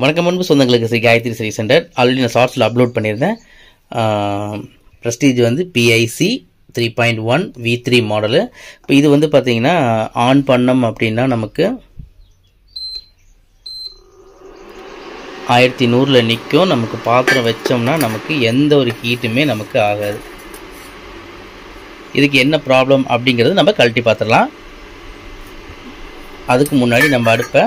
வணக்கம் அன்பு சொந்தங்களுக்கு ஸ்ரீ காயத்ரி ஸ்ரீ சென்டர் ஆல்ரெடி நான் ஷார்ட்ஸில் அப்லோட் பண்ணியிருந்தேன் ப்ரெஸ்டீஜ் வந்து PIC three point one V three model இப்போ இது வந்து பார்த்தீங்கன்னா ஆன் பண்ணோம் அப்படின்னா நமக்கு ஆயிரத்தி நூறில் நிற்கும் நமக்கு பாத்திரம் வச்சோம்னா நமக்கு எந்த ஒரு ஹீட்டுமே நமக்கு ஆகாது இதுக்கு என்ன ப்ராப்ளம் அப்படிங்கிறது நம்ம கழட்டி பார்த்துடலாம் அதுக்கு முன்னாடி நம்ம அடுப்பை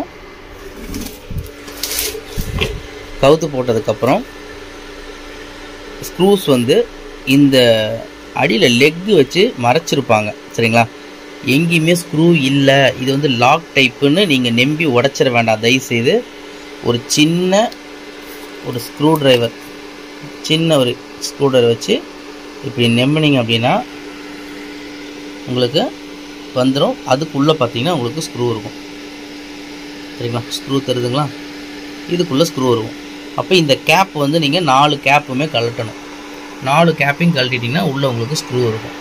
கவுத்து போட்டதுக்கப்புறம் ஸ்க்ரூஸ் வந்து இந்த அடியில் லெக்கு வச்சு மறைச்சிருப்பாங்க சரிங்களா எங்கேயுமே ஸ்க்ரூ இல்லை இது வந்து லாக் டைப்புன்னு நீங்கள் நம்பி உடச்சிட வேண்டாம் தயவுசெய்து ஒரு சின்ன ஒரு ஸ்க்ரூ டிரைவர் சின்ன ஒரு ஸ்க்ரூ டிரைவர் வச்சு இப்படி நம்பினீங்க அப்படின்னா உங்களுக்கு வந்துடும் அதுக்குள்ளே பார்த்தீங்கன்னா உங்களுக்கு ஸ்க்ரூ இருக்கும் சரிங்களா ஸ்க்ரூ தருதுங்களா இதுக்குள்ளே ஸ்க்ரூ இருக்கும் அப்போ இந்த கேப் வந்து நீங்கள் நாலு கேப்புமே கழட்டணும் நாலு கேப்பையும் கழட்டிட்டிங்கன்னா உள்ளே உங்களுக்கு ஸ்க்ரூ இருக்கும்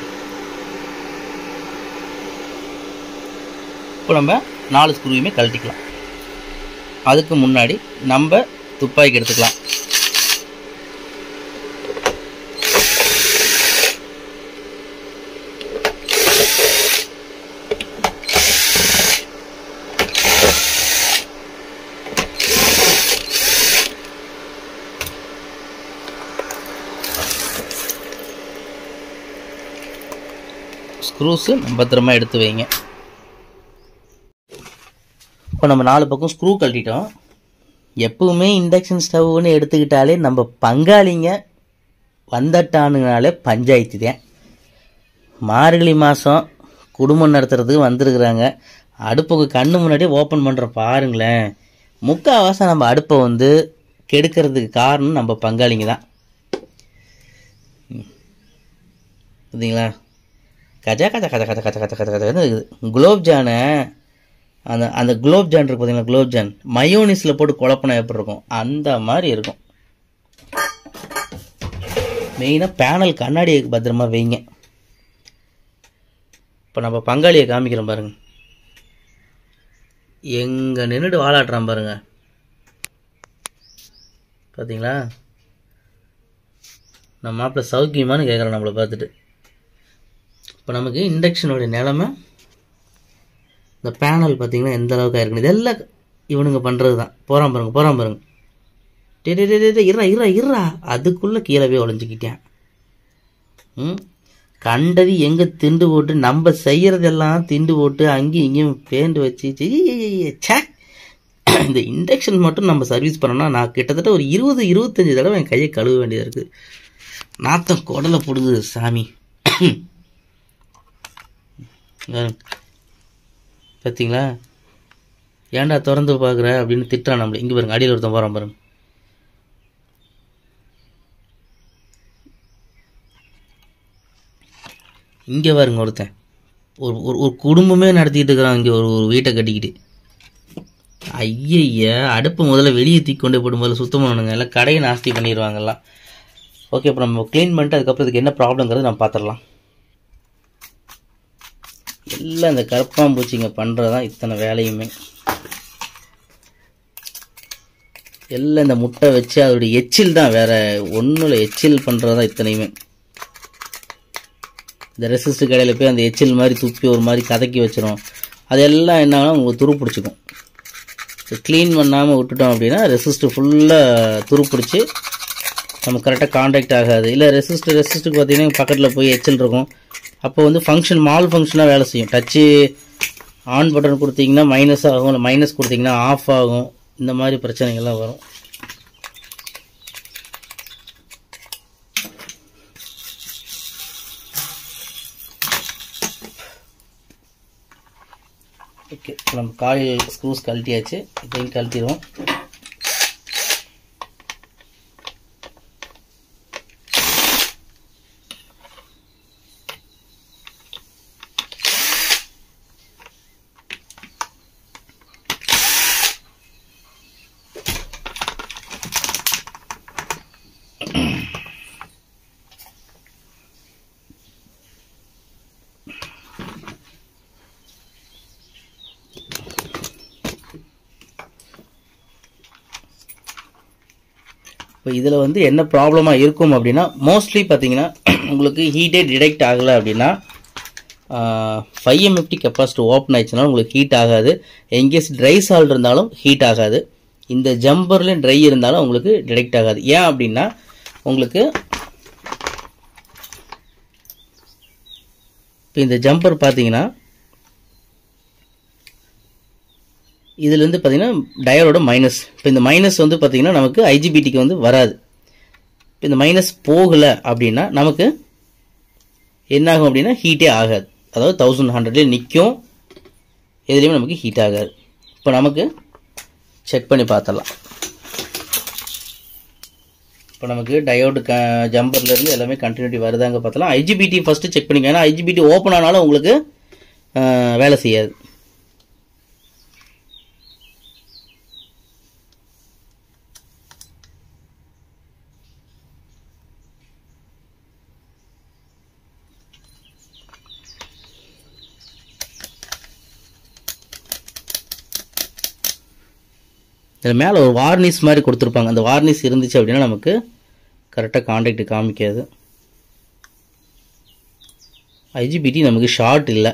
இப்போ நம்ம நாலு ஸ்க்ரூவையுமே கழட்டிக்கலாம் அதுக்கு முன்னாடி நம்ம துப்பாக்கி எடுத்துக்கலாம் ஸ்க்ரூஸு பத்திரமா எடுத்து வைங்க இப்போ நம்ம நாலு பக்கம் ஸ்க்ரூ கழட்டிட்டோம் எப்பவுமே இண்டக்ஷன் ஸ்டவ்னு எடுத்துக்கிட்டாலே நம்ம பங்காளிங்க வந்தட்டானுனாலே பஞ்சாயத்து தான் மார்கழி மாதம் குடும்பம் நடத்துறதுக்கு வந்திருக்கிறாங்க அடுப்புக்கு கண்ணு முன்னாடியே ஓப்பன் பண்ணுற பாருங்களேன் முக்கால்வாசம் நம்ம அடுப்பை வந்து கெடுக்கிறதுக்கு காரணம் நம்ம பங்காளிங்க தான் பார்த்தீங்களா கஜா கஜா கஜா கஜா கஜா கஜா கஜா கஜா இருக்குது குலோப் ஜானை அந்த அந்த குலோப் ஜான் இருக்கு பார்த்தீங்களா குலோப் ஜான் மயோனிஸில் போட்டு குழப்பினா எப்படி இருக்கும் அந்த மாதிரி இருக்கும் மெயினாக பேனல் கண்ணாடியை பத்திரமா வைங்க இப்போ நம்ம பங்காளியை காமிக்கிறோம் பாருங்க எங்கே நின்றுட்டு வாலாட்டுறான் பாருங்க பார்த்தீங்களா நம்ம மாப்பிள்ள சௌக்கியமானு கேட்குறோம் நம்மளை பார்த்துட்டு இப்போ நமக்கு இண்டக்ஷனுடைய நிலமை இந்த பேனல் பார்த்தீங்கன்னா எந்த அளவுக்கு ஆயிருக்குன்னு இதெல்லாம் இவனுங்க பண்ணுறது தான் போகிறான் பாருங்க போகிறான் பாருங்க டே டே டே டே இருறா இருறா இருறா அதுக்குள்ளே கீழே போய் ஒளிஞ்சிக்கிட்டேன் ம் கண்டது எங்கே திண்டு போட்டு நம்ம செய்கிறதெல்லாம் திண்டு போட்டு அங்கேயும் இங்கேயும் பேண்ட் வச்சு சே இந்த இண்டக்ஷன் மட்டும் நம்ம சர்வீஸ் பண்ணோம்னா நான் கிட்டத்தட்ட ஒரு இருபது இருபத்தஞ்சி தடவை என் கையை கழுவ வேண்டியதாக இருக்குது நாத்தம் குடலை போடுது சாமி பார்த்தீங்களா ஏன்டா திறந்து பார்க்குற அப்படின்னு திட்டுறான் நம்மள இங்கே பாருங்க அடியில் ஒருத்தன் போகிறான் பாருங்க இங்கே பாருங்க ஒருத்தன் ஒரு ஒரு ஒரு குடும்பமே நடத்திட்டு இருக்கிறான் இங்கே ஒரு ஒரு வீட்டை கட்டிக்கிட்டு ஐயய்ய அடுப்பு முதல்ல வெளியே தூக்கி கொண்டு போட்டு முதல்ல சுத்தம் பண்ணணுங்க எல்லாம் கடையை நாஸ்தி பண்ணிடுவாங்கல்லாம் ஓகே இப்போ நம்ம க்ளீன் பண்ணிட்டு அதுக்கப்புறம் இதுக்கு என்ன ப்ராப்ளங்கிறது நம்ம பார்த்துடலாம் எல்லாம் இந்த கருப்பாம்பூச்சிங்க பண்ணுறது தான் இத்தனை வேலையுமே எல்லாம் இந்த முட்டை வச்சு அதோடைய எச்சில் தான் வேற ஒன்றும் இல்லை எச்சில் பண்ணுறது தான் இத்தனையுமே இந்த ரெசிஸ்ட் கடையில் போய் அந்த எச்சில் மாதிரி துப்பி ஒரு மாதிரி கதக்கி வச்சிரும் அதெல்லாம் என்னன்னா உங்களுக்கு துரு பிடிச்சிக்கும் க்ளீன் பண்ணாமல் விட்டுட்டோம் அப்படின்னா ரெசிஸ்ட் ஃபுல்லாக துரு பிடிச்சி நம்ம கரெக்டாக காண்டாக்ட் ஆகாது இல்லை ரெசிஸ்ட் ரெசிஸ்ட்டுக்கு பார்த்தீங்கன்னா பக்கத்தில் போய் எச்சில் இருக்கும் அப்போ வந்து ஃபங்க்ஷன் மால் ஃபங்க்ஷனாக வேலை செய்யும் டச்சு ஆன் பட்டன் கொடுத்தீங்கன்னா மைனஸ் ஆகும் இல்லை மைனஸ் கொடுத்தீங்கன்னா ஆஃப் ஆகும் இந்த மாதிரி பிரச்சனைகள்லாம் வரும் ஓகே நம்ம காயில் ஸ்க்ரூஸ் கழட்டியாச்சு இதையும் கழட்டிடுவோம் இப்போ இதில் வந்து என்ன ப்ராப்ளமாக இருக்கும் அப்படின்னா மோஸ்ட்லி பார்த்தீங்கன்னா உங்களுக்கு ஹீட்டே டிடெக்ட் ஆகலை அப்படின்னா ஃபைவ் எம்எஃப்டி கெப்பாசிட்டி ஓப்பன் ஆயிடுச்சுனாலும் உங்களுக்கு ஹீட் ஆகாது எங்கேஸ் ட்ரை சால்ட் இருந்தாலும் ஹீட் ஆகாது இந்த ஜம்பர்லேயும் ட்ரை இருந்தாலும் உங்களுக்கு டிடெக்ட் ஆகாது ஏன் அப்படின்னா உங்களுக்கு இப்போ இந்த ஜம்பர் பார்த்தீங்கன்னா இதுலேருந்து பார்த்தீங்கன்னா டயரோட மைனஸ் இப்போ இந்த மைனஸ் வந்து பார்த்தீங்கன்னா நமக்கு ஐஜிபிடிக்கு வந்து வராது இப்போ இந்த மைனஸ் போகலை அப்படின்னா நமக்கு என்ன ஆகும் அப்படின்னா ஹீட்டே ஆகாது அதாவது தௌசண்ட் ஹண்ட்ரட்லேயே நிற்கும் எதுலேயுமே நமக்கு ஹீட் ஆகாது இப்போ நமக்கு செக் பண்ணி பார்த்துடலாம் இப்போ நமக்கு டயோடு க ஜம்பர்லேருந்து எல்லாமே கண்டினியூட்டி வருதாங்க பார்த்தலாம் ஐஜிபிடி ஃபஸ்ட்டு செக் பண்ணிக்க ஏன்னா ஐஜிபிடி ஓப்பன் ஆனாலும் உங்களுக்கு அஹ், வேலை செய்யாது இதில் மேலே ஒரு வார்னிஷ் மாதிரி கொடுத்துருப்பாங்க அந்த வார்னிஷ் இருந்துச்சு அப்படின்னா நமக்கு கரெக்டாக காண்டாக்ட் காமிக்காது ஐஜிபிடி நமக்கு ஷார்ட் இல்லை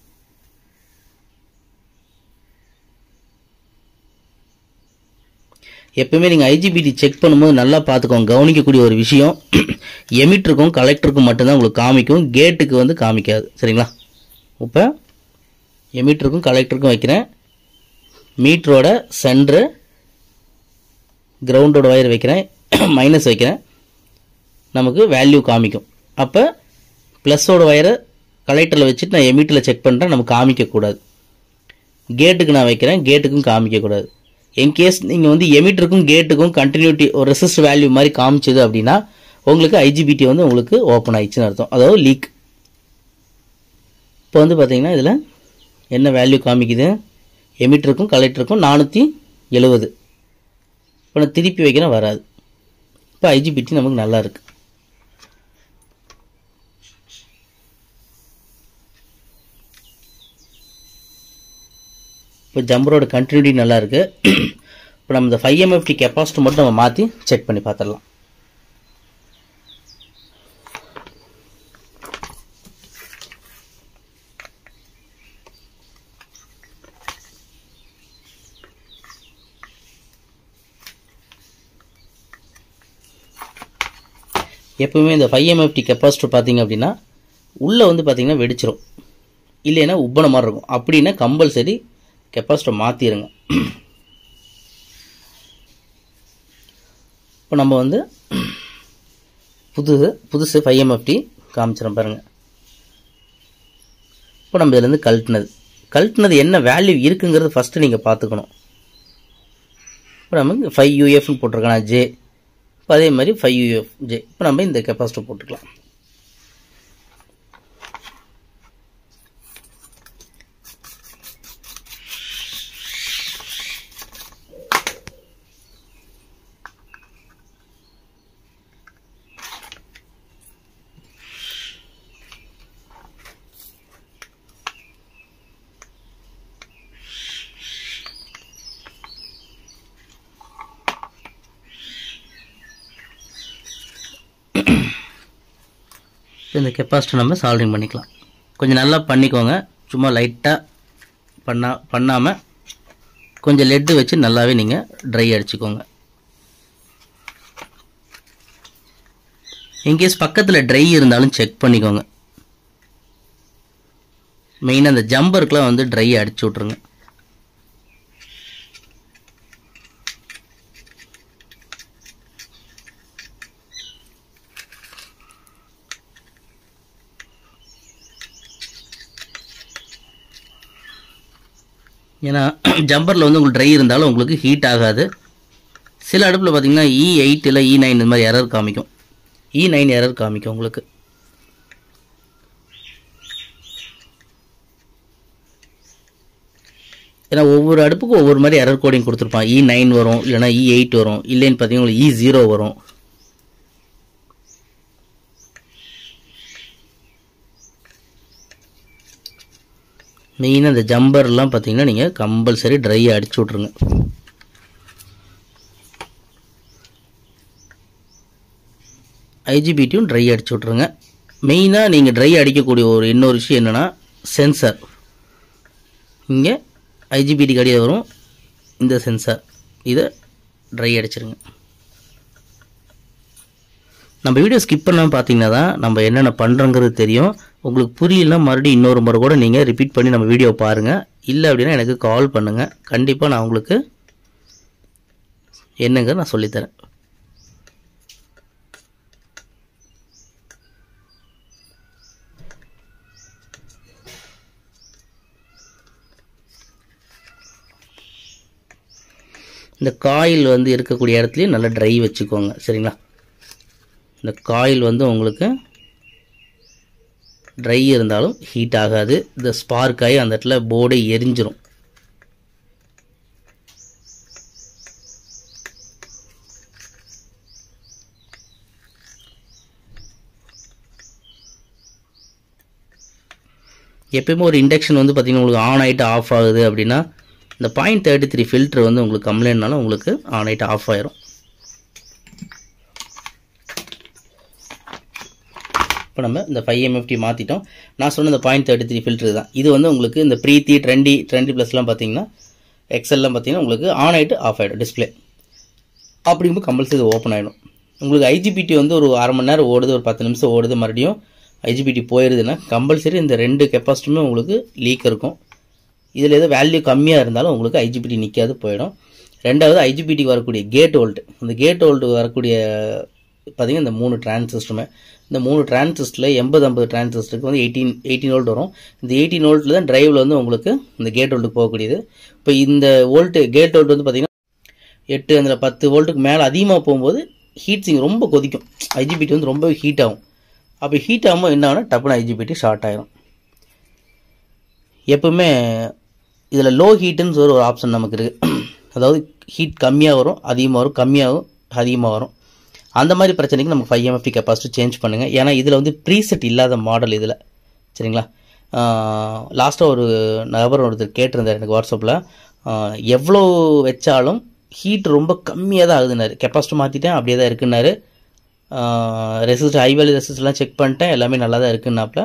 எப்பவுமே நீங்கள் ஐஜிபிடி செக் பண்ணும்போது நல்லா பார்த்துக்கோங்க கவனிக்கக்கூடிய ஒரு விஷயம் எமிட்டருக்கும் கலெக்டருக்கும் மட்டும்தான் உங்களுக்கு காமிக்கும் கேட்டுக்கு வந்து காமிக்காது சரிங்களா இப்போ எமிட்டருக்கும் கலெக்டருக்கும் வைக்கிறேன் மீட்டரோட சென்ட்ரு கிரவுண்டோட ஒயர் வைக்கிறேன் மைனஸ் வைக்கிறேன் நமக்கு வேல்யூ காமிக்கும் அப்போ ப்ளஸ்ஸோட ஒயரை கலெக்டரில் வச்சுட்டு நான் எமிட்டில் செக் பண்ணுறேன் நமக்கு காமிக்கக்கூடாது கேட்டுக்கு நான் வைக்கிறேன் கேட்டுக்கும் காமிக்கக்கூடாது இன்கேஸ் நீங்கள் வந்து எமிட்டருக்கும் கேட்டுக்கும் கண்டினியூட்டி ஒரு ரெசிஸ்ட் வேல்யூ மாதிரி காமிச்சது அப்படின்னா உங்களுக்கு ஐஜிபிடி வந்து உங்களுக்கு ஓப்பன் ஆயிடுச்சுன்னு அர்த்தம் அதாவது லீக் இப்போ வந்து பார்த்தீங்கன்னா இதில் என்ன வேல்யூ காமிக்குது எமிட்டருக்கும் கலெக்டருக்கும் நானூற்றி எழுபது இப்போ நான் திருப்பி வைக்கிறேன் வராது இப்போ ஐஜிபிடி நமக்கு நல்லா இருக்கு இப்போ ஜம்பரோட கண்டினியூட்டி நல்லா இருக்கு இப்போ நம்ம இந்த ஃபைவ் எம்எஃப்டி கெப்பாசிட்டி மட்டும் நம்ம மாற்றி செக் பண்ணி பார்த்துடலாம் எப்பவுமே இந்த ஃபைவ் எம்எஃப்டி கெப்பாசிட்டர் பார்த்தீங்க அப்படின்னா உள்ளே வந்து பார்த்தீங்கன்னா வெடிச்சிரும் இல்லைன்னா உப்பன மாதிரி இருக்கும் அப்படின்னா கம்பல்சரி கெப்பாசிட்டர் மாற்றிடுங்க இப்போ நம்ம வந்து புதுசு புதுசு ஃபைவ் எம்எஃப்டி காமிச்சிடும் பாருங்கள் இப்போ நம்ம இதுலேருந்து கழட்டினது கழட்டினது என்ன வேல்யூ இருக்குங்கிறது ஃபஸ்ட்டு நீங்கள் பார்த்துக்கணும் இப்போ நமக்கு ஃபைவ் யூஎஃப்னு போட்டிருக்கேன் ஜே இப்போ அதே மாதிரி ஃபைவ் யூஎஃப் ஜே இப்போ நம்ம இந்த கெப்பாசிட்டர் போட்டுக்கலாம் இந்த கெப்பாசிட்டி நம்ம சால்விங் பண்ணிக்கலாம் கொஞ்சம் நல்லா பண்ணிக்கோங்க சும்மா லைட்டாக பண்ணா பண்ணாமல் கொஞ்சம் லெட்டு வச்சு நல்லாவே நீங்கள் ட்ரை அடிச்சுக்கோங்க இன்கேஸ் பக்கத்தில் ட்ரை இருந்தாலும் செக் பண்ணிக்கோங்க மெயினாக அந்த ஜம்பருக்குலாம் வந்து ட்ரை அடிச்சு விட்ருங்க ஏன்னா ஜம்பரில் வந்து உங்களுக்கு ட்ரை இருந்தாலும் உங்களுக்கு ஹீட் ஆகாது சில அடுப்பில் பார்த்தீங்கன்னா இ எயிட் இல்லை இ நைன் இந்த மாதிரி எரர் காமிக்கும் இ நைன் எரர் காமிக்கும் உங்களுக்கு ஏன்னா ஒவ்வொரு அடுப்புக்கும் ஒவ்வொரு மாதிரி எரர் கோடிங் கொடுத்துருப்பான் இ நைன் வரும் இல்லைனா இ எயிட் வரும் இல்லைன்னு பார்த்தீங்கன்னா இ ஜீரோ வரும் மெயினாக இந்த ஜம்பர்லாம் பார்த்தீங்கன்னா நீங்கள் கம்பல்சரி ட்ரை அடிச்சு விட்ருங்க ஐஜிபிடியும் ட்ரை அடிச்சு விட்ருங்க மெயினாக நீங்கள் ட்ரை அடிக்கக்கூடிய ஒரு இன்னொரு விஷயம் என்னென்னா சென்சார் இங்கே ஐஜிபிடி கடியே வரும் இந்த சென்சார் இதை ட்ரை அடிச்சிருங்க நம்ம வீடியோ ஸ்கிப் பண்ணாமல் பார்த்தீங்கன்னா தான் நம்ம என்னென்ன பண்ணுறோங்கிறது தெரியும் உங்களுக்கு புரியலனா மறுபடியும் இன்னொரு முறை கூட நீங்கள் ரிப்பீட் பண்ணி நம்ம வீடியோ பாருங்கள் இல்லை அப்படின்னா எனக்கு கால் பண்ணுங்கள் கண்டிப்பாக நான் உங்களுக்கு என்னங்க நான் சொல்லித்தரேன் இந்த காயில் வந்து இருக்கக்கூடிய இடத்துலையும் நல்லா ட்ரை வச்சுக்கோங்க சரிங்களா இந்த காயில் வந்து உங்களுக்கு ட்ரை இருந்தாலும் ஹீட் ஆகாது இந்த ஸ்பார்க் ஆகி அந்த இடத்துல போர்டே எரிஞ்சிரும் எப்பயுமே ஒரு இண்டக்ஷன் வந்து பார்த்திங்கன்னா உங்களுக்கு ஆன் ஆகிட்டு ஆஃப் ஆகுது அப்படின்னா இந்த பாயிண்ட் தேர்ட்டி த்ரீ ஃபில்ட்ரு வந்து உங்களுக்கு கம்ப்ளைண்ட்னாலும் உங்களுக்கு ஆன் ஆகிட்டு ஆஃப் ஆயிரும் இப்போ நம்ம இந்த ஃபைவ் எம்எஃப்டி மாற்றிட்டோம் நான் சொன்ன இந்த பாயிண்ட் தேர்ட்டி த்ரீ ஃபில்ட்ரு தான் இது வந்து உங்களுக்கு இந்த ப்ரீத்தி ட்ரெண்டி ட்ரெண்டி ப்ளஸ்லாம் பார்த்தீங்கன்னா எக்ஸல்லாம் பார்த்தீங்கன்னா உங்களுக்கு ஆன் ஆகிட்டு ஆஃப் ஆகிடும் டிஸ்பிளே அப்படிங்கும்போது கம்பல்சரி இது ஓப்பன் ஆகிடும் உங்களுக்கு ஐஜிபிடி வந்து ஒரு அரை மணி நேரம் ஓடுது ஒரு பத்து நிமிஷம் ஓடுது மறுபடியும் ஐஜிபிடி போயிடுதுன்னா கம்பல்சரி இந்த ரெண்டு கெப்பாசிட்டியுமே உங்களுக்கு லீக் இருக்கும் இதில் ஏதோ வேல்யூ கம்மியாக இருந்தாலும் உங்களுக்கு ஐஜிபிடி நிற்காது போயிடும் ரெண்டாவது ஐஜிபிடிக்கு வரக்கூடிய கேட் வோல்ட் இந்த கேட் வோல்ட் வரக்கூடிய பார்த்தீங்கன்னா இந்த மூணு டிரான்சிஸ்டருமே இந்த மூணு டிரான்சிஸ்டரில் எண்பது ஐம்பது டிரான்சிஸ்டருக்கு வந்து எயிட்டீன் எயிட்டீன் வோல்ட் வரும் இந்த எயிட்டீன் வோல்ட்டில் தான் டிரைவில் வந்து உங்களுக்கு இந்த கேட் வோல்ட்டுக்கு போகக்கூடியது இப்போ இந்த வோல்ட்டு கேட் வோல்ட் வந்து பார்த்தீங்கன்னா எட்டு அந்த பத்து வோல்ட்டுக்கு மேலே அதிகமாக போகும்போது ஹீட் சிங் ரொம்ப கொதிக்கும் ஐஜிபிடி வந்து ரொம்ப ஹீட் ஆகும் அப்போ ஹீட் ஆகும்போது என்ன ஆகும்னா டப்புனு ஐஜிபிடி ஷார்ட் ஆயிரும் எப்பவுமே இதில் லோ ஹீட்டுன்னு ஒரு ஒரு ஆப்ஷன் நமக்கு இருக்குது அதாவது ஹீட் கம்மியாக வரும் அதிகமாக வரும் கம்மியாகும் அதிகமாக வரும் அந்த மாதிரி பிரச்சனைக்கு நம்ம ஃபைவ் எம்எஃப்டி கெப்பாசிட்டி சேஞ்ச் பண்ணுங்கள் ஏன்னா இதில் வந்து ப்ரீசெட் இல்லாத மாடல் இதில் சரிங்களா லாஸ்ட்டாக ஒரு நபர் ஒருத்தர் கேட்டிருந்தார் எனக்கு வாட்ஸ்அப்பில் எவ்வளோ வச்சாலும் ஹீட் ரொம்ப கம்மியாக தான் ஆகுதுனாரு கெப்பாசிட்டி மாற்றிட்டேன் அப்படியே தான் இருக்குன்னாரு ரெசிஸ்ட் ஹை வேல்யூ ரெசிஸ்ட்லாம் செக் பண்ணிட்டேன் எல்லாமே நல்லா தான் இருக்குன்னாப்புல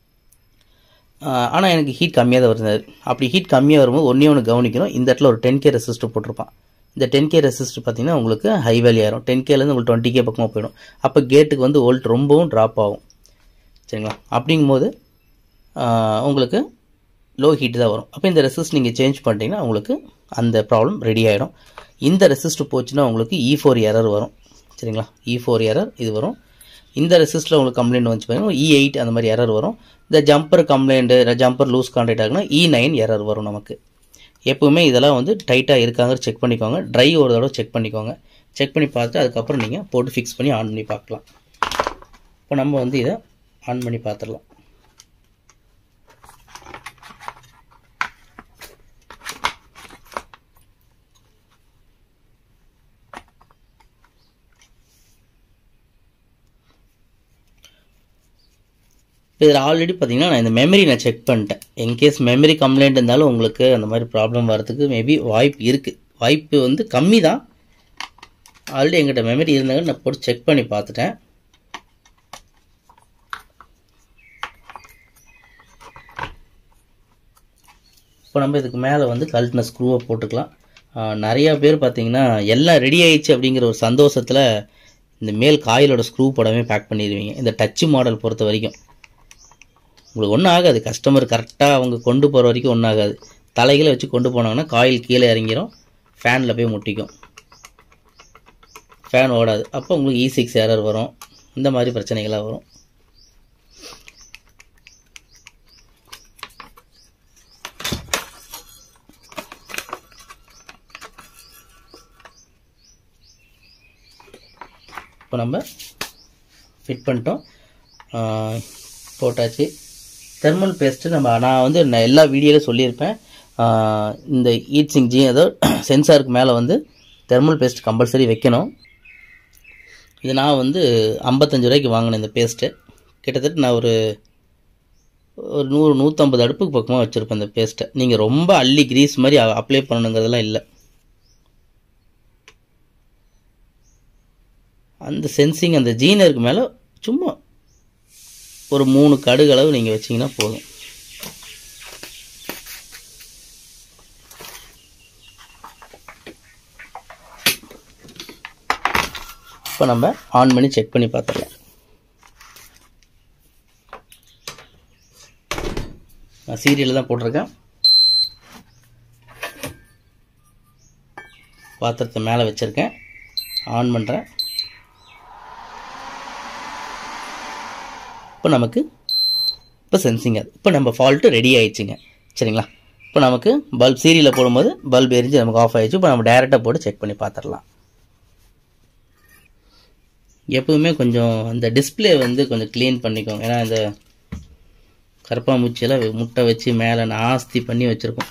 ஆனால் எனக்கு ஹீட் கம்மியாக தான் வருது அப்படி ஹீட் கம்மியாக வரும்போது ஒன்றே ஒன்று கவனிக்கணும் இந்த இடத்துல ஒரு டென் கே ரெசிஸ்டர் போட்டிருப்பான் இந்த டென் கே ரெசிஸ்டர் பார்த்தீங்கன்னா உங்களுக்கு ஹை வேல்யூ ஆயிரும் டென் கேலேருந்து உங்களுக்கு டுவெண்ட்டி கே பக்கமாக போயிடும் அப்போ கேட்டுக்கு வந்து வோல்ட் ரொம்பவும் ட்ராப் ஆகும் சரிங்களா அப்படிங்கும்போது உங்களுக்கு லோ ஹீட் தான் வரும் அப்போ இந்த ரெசிஸ்ட் நீங்கள் சேஞ்ச் பண்ணிட்டீங்கன்னா உங்களுக்கு அந்த ப்ராப்ளம் ரெடி ஆகிடும் இந்த ரெசிஸ்ட் போச்சுன்னா உங்களுக்கு இ ஃபோர் எரர் வரும் சரிங்களா இ ஃபோர் எரர் இது வரும் இந்த ரெசிஸ்ட்டில் உங்களுக்கு கம்ப்ளைண்ட் வந்து பாருங்கள் இ எயிட் அந்த மாதிரி எரர் வரும் இந்த jumper complaint jumper loose contact ஆகுனா இ நைன் எரர் வரும் நமக்கு எப்பவுமே இதெல்லாம் வந்து டைட்டாக இருக்காங்க செக் பண்ணிக்கோங்க ட்ரை ஒரு தடவை செக் பண்ணிக்கோங்க செக் பண்ணி பார்த்துட்டு அதுக்கப்புறம் நீங்கள் போட்டு ஃபிக்ஸ் பண்ணி ஆன் பண்ணி பார்க்கலாம் இப்போ நம்ம வந்து இதை ஆன் பண்ணி பார்த்துடலாம் இதில் ஆல்ரெடி பார்த்தீங்கன்னா நான் இந்த மெமரி நான் செக் பண்ணிட்டேன் இன்கேஸ் மெமரி கம்ப்ளைண்ட் இருந்தாலும் உங்களுக்கு அந்த மாதிரி ப்ராப்ளம் வரதுக்கு மேபி வாய்ப்பு இருக்குது வாய்ப்பு வந்து கம்மி தான் ஆல்ரெடி எங்கிட்ட மெமரி இருந்தாங்க நான் போட்டு செக் பண்ணி பார்த்துட்டேன் இப்போ நம்ம இதுக்கு மேலே வந்து கழட்டின ஸ்க்ரூவை போட்டுக்கலாம் நிறையா பேர் பார்த்தீங்கன்னா எல்லாம் ரெடி ஆயிடுச்சு அப்படிங்கிற ஒரு சந்தோஷத்தில் இந்த மேல் காயிலோட ஸ்க்ரூ போடாமே பேக் பண்ணிடுவீங்க இந்த டச்சு மாடல் பொறுத்த வரைக்கும் உங்களுக்கு ஒன்றும் ஆகாது கஸ்டமர் கரெக்டாக அவங்க கொண்டு போகிற வரைக்கும் ஒன்றும் ஆகாது தலைகளை வச்சு கொண்டு போனாங்கன்னா காயில் கீழே இறங்கிரும் ஃபேனில் போய் முட்டிக்கும் ஃபேன் ஓடாது அப்போ உங்களுக்கு இ சிக்ஸ் எரர் வரும் இந்த மாதிரி பிரச்சனைகளாக வரும் இப்போ நம்ம ஃபிட் பண்ணிட்டோம் போட்டாச்சு தெர்மல் பேஸ்ட்டு நம்ம நான் வந்து நான் எல்லா வீடியோவில் சொல்லியிருப்பேன் இந்த ஈட் சிங் ஜி ஏதோ சென்சாருக்கு மேலே வந்து தெர்மல் பேஸ்ட் கம்பல்சரி வைக்கணும் இது நான் வந்து ஐம்பத்தஞ்சு ரூபாய்க்கு வாங்கினேன் இந்த பேஸ்ட்டு கிட்டத்தட்ட நான் ஒரு ஒரு நூறு நூற்றம்பது அடுப்புக்கு பக்கமாக வச்சுருப்பேன் இந்த பேஸ்ட்டை நீங்கள் ரொம்ப அள்ளி கிரீஸ் மாதிரி அப்ளை பண்ணணுங்கிறதெல்லாம் இல்லை அந்த சென்சிங் அந்த ஜீனருக்கு மேலே சும்மா ஒரு மூணு கடுகு அளவு நீங்கள் வச்சிங்கன்னா போதும் இப்போ நம்ம ஆன் பண்ணி செக் பண்ணி பார்த்துடலாம் நான் சீரியலில் தான் போட்டிருக்கேன் பாத்திரத்தை மேலே வச்சுருக்கேன் ஆன் பண்ணுறேன் இப்போ நமக்கு இப்போ சென்சிங் அது இப்போ நம்ம ஃபால்ட்டு ரெடி ஆயிடுச்சுங்க சரிங்களா இப்போ நமக்கு பல்ப் சீரியலில் போடும்போது பல்ப் எரிஞ்சு நமக்கு ஆஃப் ஆயிடுச்சு இப்போ நம்ம டேரெக்டாக போட்டு செக் பண்ணி பார்த்துடலாம் எப்பவுமே கொஞ்சம் இந்த டிஸ்பிளே வந்து கொஞ்சம் க்ளீன் பண்ணிக்கோங்க ஏன்னா இந்த கருப்பாம்பூச்சியெல்லாம் முட்டை வச்சு மேலே நாஸ்தி பண்ணி வச்சுருக்கோம்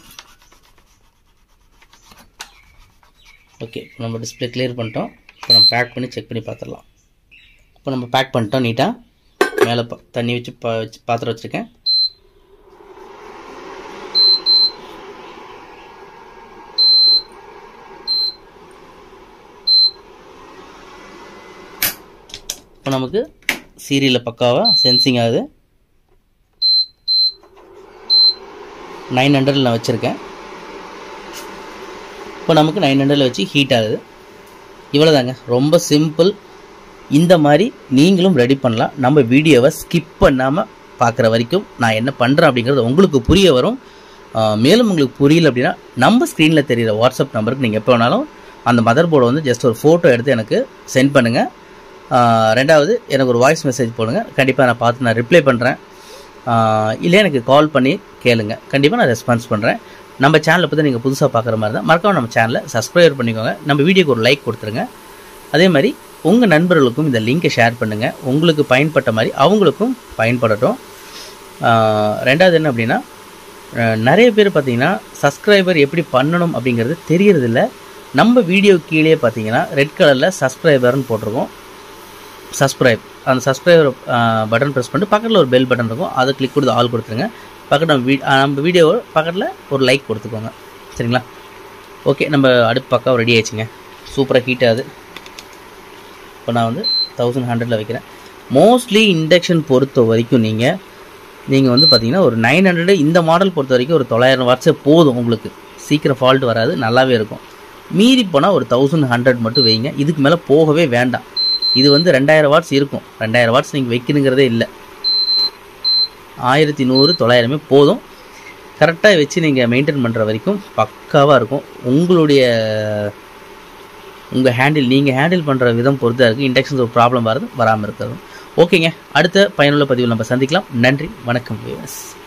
ஓகே இப்போ நம்ம டிஸ்பிளே கிளியர் பண்ணிட்டோம் இப்போ நம்ம பேக் பண்ணி செக் பண்ணி பார்த்துடலாம் இப்போ நம்ம பேக் பண்ணிட்டோம் நீட்டாக மேலே ப- தண்ணி வச்சு பா வச்சு பாத்திரம் வச்சுருக்கேன் இப்போ நமக்கு சீரியலில் பக்காவாக சென்சிங் ஆகுது நைன் ஹண்ட்ரடில் நான் வச்சுருக்கேன் இப்போ நமக்கு நைன் ஹண்ட்ரடில் வச்சு ஹீட் ஆகுது இவ்வளோதாங்க ரொம்ப சிம்பிள் இந்த மாதிரி நீங்களும் ரெடி பண்ணலாம் நம்ம வீடியோவை ஸ்கிப் பண்ணாமல் பார்க்குற வரைக்கும் நான் என்ன பண்ணுறேன் அப்படிங்கிறது உங்களுக்கு புரிய வரும் ஆஹ் மேலும் உங்களுக்கு புரியல அப்படின்னா நம்ம ஸ்க்ரீனில் தெரியிற வாட்ஸ்அப் நம்பருக்கு நீங்கள் எப்போ வேணாலும் அந்த மதர் போர்டை வந்து ஜஸ்ட் ஒரு ஃபோட்டோ எடுத்து எனக்கு சென்ட் பண்ணுங்கள் ரெண்டாவது எனக்கு ஒரு வாய்ஸ் மெசேஜ் போடுங்க கண்டிப்பாக நான் பார்த்து நான் ரிப்ளை பண்ணுறேன் இல்லை எனக்கு கால் பண்ணி கேளுங்க கண்டிப்பாக நான் ரெஸ்பான்ஸ் பண்ணுறேன் நம்ம சேனலை பற்றி நீங்கள் புதுசாக பார்க்குற மாதிரி தான் மறக்காம நம்ம சேனலை சப்ஸ்கிரைப் பண்ணிக்கோங்க நம்ம வீடியோக்கு ஒரு லைக் கொடுத்துருங்க அதே மாதிரி உங்கள் நண்பர்களுக்கும் இந்த லிங்கை ஷேர் பண்ணுங்கள் உங்களுக்கு பயன்பட்ட மாதிரி அவங்களுக்கும் பயன்படட்டும் ஆஹ் ரெண்டாவது என்ன அப்படின்னா அஹ் நிறைய பேர் பார்த்தீங்கன்னா சப்ஸ்கிரைபர் எப்படி பண்ணணும் அப்படிங்கிறது தெரியறதில்ல நம்ம வீடியோ கீழே பார்த்தீங்கன்னா ரெட் கலரில் சப்ஸ்கிரைபர்னு போட்டிருக்கோம் சப்ஸ்கிரைப் அந்த சப்ஸ்கிரைபர் பட்டன் ப்ரெஸ் பண்ணிட்டு பக்கத்தில் ஒரு பெல் பட்டன் இருக்கும் அதை கிளிக் கொடுத்து ஆல் கொடுத்துருங்க பக்கத்தில் நம்ம வீ ஆஹ் நம்ம வீடியோ பக்கத்தில் ஒரு லைக் கொடுத்துக்கோங்க சரிங்களா ஓகே நம்ம அடுப்பு பக்கம் ரெடி ஆயிடுச்சுங்க சூப்பராக ஹீட் ஆகுது இப்போ நான் வந்து தௌசண்ட் ஹண்ட்ரடில் வைக்கிறேன் மோஸ்ட்லி இண்டக்ஷன் பொறுத்த வரைக்கும் நீங்கள் நீங்கள் வந்து பார்த்தீங்கன்னா ஒரு நைன் ஹண்ட்ரடு இந்த மாடல் பொறுத்த வரைக்கும் ஒரு தொள்ளாயிரம் வாட்ஸே போதும் உங்களுக்கு சீக்கிரம் ஃபால்ட் வராது நல்லாவே இருக்கும் மீறி போனால் ஒரு தௌசண்ட் ஹண்ட்ரட் மட்டும் வைங்க இதுக்கு மேலே போகவே வேண்டாம் இது வந்து ரெண்டாயிரம் வாட்ஸ் இருக்கும் ரெண்டாயிரம் வாட்ஸ் நீங்கள் வைக்கணுங்கிறதே இல்லை ஆயிரத்தி நூறு தொள்ளாயிரமே போதும் கரெக்டாக வச்சு நீங்கள் மெயின்டைன் பண்ணுற வரைக்கும் பக்காவாக இருக்கும் உங்களுடைய உங்கள் ஹேண்டில் நீங்கள் ஹேண்டில் பண்ணுற விதம் பொறுத்தா இருக்குது இண்டக்ஷன்ஸ் ஒரு ப்ராப்ளம் வரது வராமல் இருக்கிறது ஓகேங்க அடுத்த பயனுள்ள பதிவில் நம்ம சந்திக்கலாம் நன்றி வணக்கம் வியூவர்ஸ்